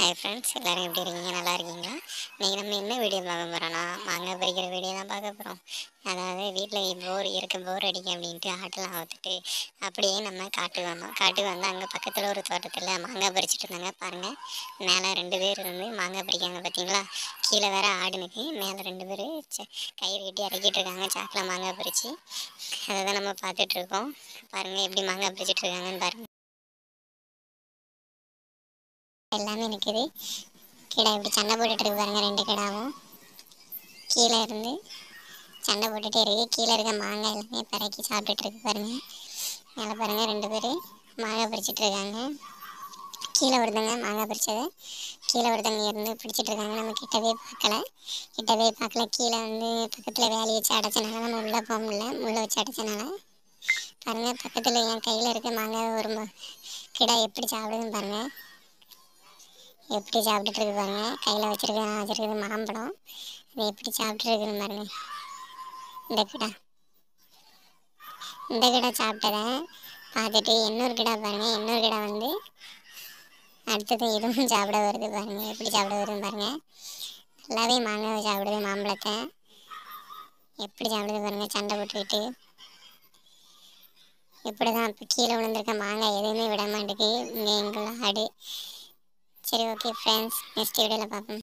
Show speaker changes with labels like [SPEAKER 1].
[SPEAKER 1] hi friends எல்லோரும் எப்படி இருக்கீங்க நல்லா இருக்கீங்களா நீங்கள் நம்ம என்ன வீடியோ பார்க்க போகிறோன்னா மாங்காய் பறிக்கிற வீடியோ தான் பார்க்க போகிறோம் அதாவது வீட்டில் போர் இருக்க போர் அடிக்க அப்படின்ட்டு ஆட்டெல்லாம் அவுத்துட்டு அப்படியே நம்ம காட்டுக்கு வந்தோம் காட்டுக்கு வந்து அங்கே பக்கத்தில் ஒரு தோட்டத்தில் மாங்காய் பறிச்சுட்டு இருந்தாங்க பாருங்கள் மேலே ரெண்டு பேர் இருந்து மாங்காய் பறிக்காங்க பார்த்தீங்களா கீழே வேற ஆடு நிற்கு மேலே ரெண்டு பேர் கயிறு கட்டி இறக்கிட்டு இருக்காங்க சாக்கில் மாங்காய் பறித்து அதை தான் நம்ம பார்த்துட்ருக்கோம் பாருங்கள் எப்படி மாங்காய் பறிச்சிட்டு இருக்காங்கன்னு பாருங்கள் எல்லாமே நிற்குது கிடா இப்படி சண்டை போட்டுட்டு இருக்கு பாருங்க ரெண்டு கிடாவும் கீழே இருந்து சண்டை போட்டுட்டே இருக்கு கீழே இருக்க மாங்காய் எல்லாமே பிறக்கி சாப்பிட்டுட்டு இருக்கு பாருங்க மேலே பாருங்க ரெண்டு பேர் மாங்காய் பறிச்சிட்டு இருக்காங்க கீழே ஒருத்தங்க மாங்காய் பறிச்சதை கீழே ஒருத்தங்க இருந்து பிடிச்சிட்டு இருக்காங்க நம்ம கிட்டவே பார்க்கல கிட்டவே பார்க்கல கீழே வந்து பக்கத்தில் வேலையை வச்சு அடைச்சனால நம்ம உள்ளே போக முடியல முள்ளை வச்சு அடைச்சனால பாருங்க பக்கத்தில் என் கையில் இருக்க மாங்காய் ஒரு ம- கிடா எப்படி சாப்பிடுதுன்னு பாருங்க எப்படி சாப்பிட்டுட்டு இருக்கு பாருங்க கையில் வச்சிருக்க நான் வச்சிருக்கிறது மாம்பழம் அது எப்படி சாப்பிட்டு இருக்குன்னு பாருங்க இந்த கிடா இந்த கிடா சாப்பிட்டதை பார்த்துட்டு இன்னொரு கிடா பாருங்க இன்னொரு கிடா வந்து அடுத்தது இதுவும் சாப்பிட வருது பாருங்க எப்படி சாப்பிட வருதுன்னு பாருங்க நல்லாவே மாங்காய் சாப்பிடுது மாம்பழத்தை எப்படி சாப்பிடுது பாருங்க சண்டை போட்டுக்கிட்டு இப்படி தான் இப்போ கீழே விழுந்திருக்க மாங்காய் எதுவுமே விட மாட்டேங்குது இங்கே எங்குள்ள ஆடு சரி ஓகே ஃப்ரெண்ட்ஸ் நெக்ஸ்ட் வீடியோவில் பார்ப்போம்